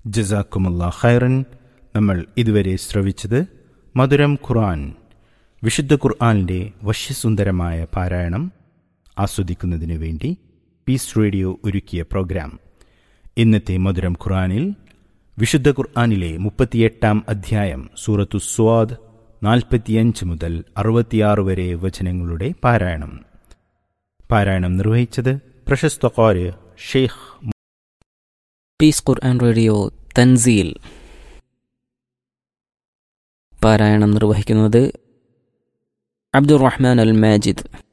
ജസാക്കുമുള്ള ഖൈറൻ നമ്മൾ ഇതുവരെ ശ്രവിച്ചത് മധുരം ഖുർആൻ വിശുദ്ധ ഖുർആാനിൻ്റെ വശ്യസുന്ദരമായ പാരായണം ആസ്വദിക്കുന്നതിനു വേണ്ടി പീസ് റേഡിയോ ഒരുക്കിയ പ്രോഗ്രാം ഇന്നത്തെ മധുരം ഖുർആനിൽ വിശുദ്ധ ഖുർആാനിലെ മുപ്പത്തിയെട്ടാം അധ്യായം സൂറത്തു സ്വാദ് നാൽപ്പത്തിയഞ്ച് മുതൽ അറുപത്തിയാറ് വരെ വചനങ്ങളുടെ പാരായണം പാരായണം നിർവഹിച്ചത് പ്രശസ്ത കോര് ഷെയ്ഖ് പീസ് ഖുർആൻ റേഡിയോ തൻസീൽ പാരായണം നിർവഹിക്കുന്നത് അബ്ദുറഹ്മാൻ അൽ മാജിദ്